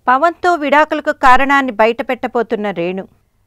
పవన్తో విడాకులకు కారణాన్ని బయటపెట్టబోతున్న రేణు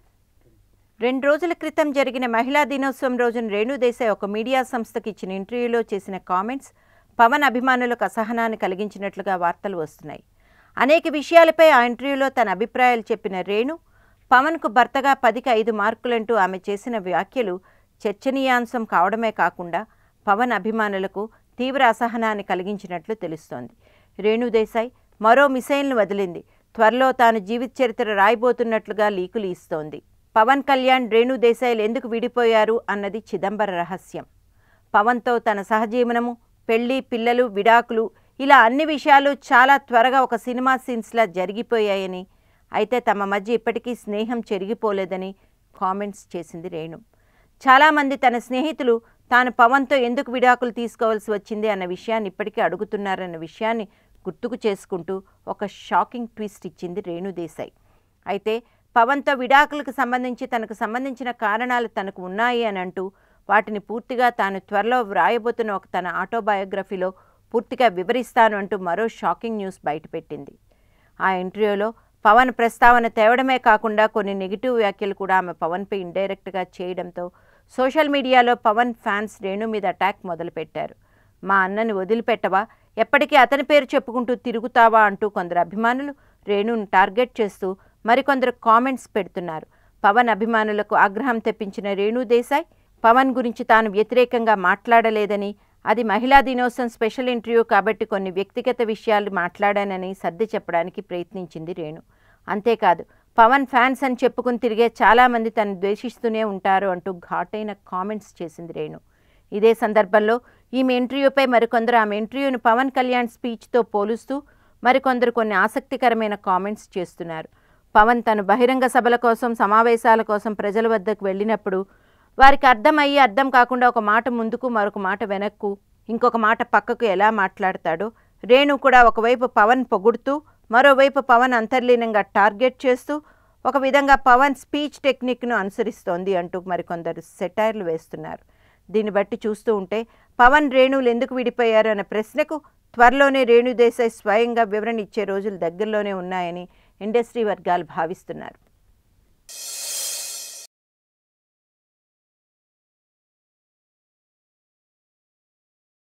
రెండు రోజుల క్రితం జరిగిన మహిళా దినోత్సవం రోజున రేణు దేశాయ్ ఒక మీడియా సంస్థకి ఇచ్చిన ఇంటర్వ్యూలో చేసిన కామెంట్స్ పవన్ అభిమానులకు అసహనాన్ని కలిగించినట్లుగా వార్తలు వస్తున్నాయి అనేక విషయాలపై ఆ ఇంటర్వ్యూలో తన అభిప్రాయాలు చెప్పిన రేణు పవన్కు భర్తగా పదికి ఐదు మార్కులంటూ ఆమె చేసిన వ్యాఖ్యలు చర్చనీయాంశం కావడమే కాకుండా పవన్ అభిమానులకు తీవ్ర అసహనాన్ని కలిగించినట్లు తెలుస్తోంది రేణు దేశాయ్ మరో మిసైల్ను వదిలింది త్వరలో తాను జీవిత చరిత్ర రాయబోతున్నట్లుగా లీకులు ఇస్తోంది పవన్ కళ్యాణ్ రేణు దేశాయ్లు ఎందుకు విడిపోయారు అన్నది చిదంబర రహస్యం పవన్తో తన సహజీవనము పెళ్లి పిల్లలు విడాకులు ఇలా అన్ని విషయాలు చాలా త్వరగా ఒక సినిమా సీన్స్లా జరిగిపోయాయని అయితే తమ మధ్య ఇప్పటికీ స్నేహం చెరిగిపోలేదని కామెంట్స్ చేసింది రేణు చాలామంది తన స్నేహితులు తాను పవన్తో ఎందుకు విడాకులు తీసుకోవాల్సి వచ్చింది అన్న విషయాన్ని ఇప్పటికీ అడుగుతున్నారన్న విషయాన్ని గుర్తుకు చేసుకుంటూ ఒక షాకింగ్ ట్విస్ట్ ఇచ్చింది రేణు దేశాయ్ అయితే పవన్తో విడాకులకు సంబంధించి తనకు సంబంధించిన కారణాలు తనకు ఉన్నాయి అని అంటూ వాటిని పూర్తిగా తాను త్వరలో వ్రాయబోతున్న ఒక తన ఆటోబయోగ్రఫీలో పూర్తిగా వివరిస్తాను అంటూ మరో షాకింగ్ న్యూస్ బయటపెట్టింది ఆ ఇంటర్వ్యూలో పవన్ ప్రస్తావన తేవడమే కాకుండా కొన్ని నెగిటివ్ వ్యాఖ్యలు కూడా ఆమె పవన్పై ఇండైరెక్ట్గా చేయడంతో సోషల్ మీడియాలో పవన్ ఫ్యాన్స్ రేణు మీద అటాక్ మొదలుపెట్టారు మా అన్నని వదిలిపెట్టవా ఎప్పటికీ అతని పేరు చెప్పుకుంటూ తిరుగుతావా అంటూ కొందరు అభిమానులు రేణును టార్గెట్ చేస్తూ మరికొందరు కామెంట్స్ పెడుతున్నారు పవన్ అభిమానులకు ఆగ్రహం తెప్పించిన రేణు దేశాయ్ పవన్ గురించి తాను వ్యతిరేకంగా మాట్లాడలేదని అది మహిళా దినోత్సవం స్పెషల్ ఇంటర్వ్యూ కాబట్టి కొన్ని వ్యక్తిగత విషయాలు మాట్లాడానని సర్ది చెప్పడానికి ప్రయత్నించింది రేణు అంతేకాదు పవన్ ఫ్యాన్స్ అని చెప్పుకుని తిరిగే చాలామంది తను ద్వేషిస్తూనే ఉంటారు అంటూ ఘాటైన కామెంట్స్ చేసింది రేణు ఇదే సందర్భంలో ఈమె ఇంటర్వ్యూపై మరికొందరు ఆమె ఇంటర్వ్యూను పవన్ కళ్యాణ్ స్పీచ్తో పోలుస్తూ మరికొందరు కొన్ని ఆసక్తికరమైన కామెంట్స్ చేస్తున్నారు పవన్ తను బహిరంగ సభల కోసం సమావేశాల కోసం ప్రజల వద్దకు వెళ్ళినప్పుడు వారికి అర్థమయ్యి అర్థం కాకుండా ఒక మాట ముందుకు మరొక మాట వెనక్కు ఇంకొక మాట పక్కకు ఎలా మాట్లాడతాడో రేణు కూడా ఒకవైపు పవన్ పొగుడుతూ మరోవైపు పవన్ అంతర్లీనంగా టార్గెట్ చేస్తూ ఒక విధంగా పవన్ స్పీచ్ టెక్నిక్ను అనుసరిస్తోంది అంటూ మరికొందరు సెటైర్లు వేస్తున్నారు దీన్ని బట్టి చూస్తూ ఉంటే పవన్ రేణువులు ఎందుకు విడిపోయారు అన్న ప్రశ్నకు త్వరలోనే రేణు దేశాయ్ స్వయంగా వివరణ ఇచ్చే రోజులు దగ్గరలోనే ఉన్నాయని ఇండస్ట్రీ వర్గాలు భావిస్తున్నారు